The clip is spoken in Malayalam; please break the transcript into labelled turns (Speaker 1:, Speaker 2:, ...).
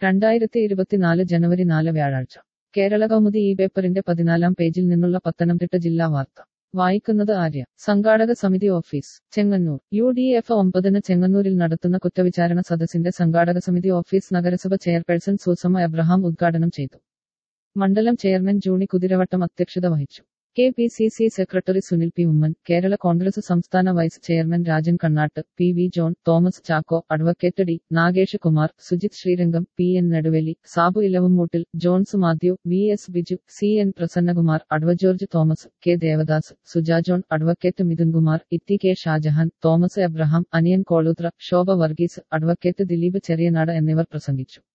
Speaker 1: രണ്ടായിരത്തി ഇരുപത്തിനാല് ജനുവരി നാല് വ്യാഴാഴ്ച കേരള കൗമുദി ഈ പേപ്പറിന്റെ പതിനാലാം പേജിൽ നിന്നുള്ള പത്തനംതിട്ട ജില്ലാ വാർത്ത വായിക്കുന്നത് ആര്യ സംഘാടക സമിതി office Chengannur U D F ഒമ്പതിന് ചെങ്ങന്നൂരിൽ നടത്തുന്ന കുറ്റവിചാരണ സദസ്സിന്റെ സംഘാടക സമിതി ഓഫീസ് നഗരസഭ ചെയർപേഴ്സൺ സൂസമ്മ എബ്രഹാം ഉദ്ഘാടനം ചെയ്തു മണ്ഡലം ചെയർമാൻ ജൂണി കുതിരവട്ടം അധ്യക്ഷത വഹിച്ചു K P C C secretary Sunil P Oommen Kerala Congress സംസ്ഥാന vice chairman Rajan Kannattu P V John Thomas Chacko advocate D Nagesh Kumar Sujith Sreerangam P N Neduveli Sabu Elavumoottil Jones Mathew V S Biju C N Prasannakumar അഡ്വ George Thomas K Devadas Suja John advocate Mithunkumar ഇത്തി K Shajahan Thomas Abraham Aniyan Kolloothra Sobha Varghese advocate Dileep Cheriyanad എന്നിവർ പ്രസംഗിച്ചു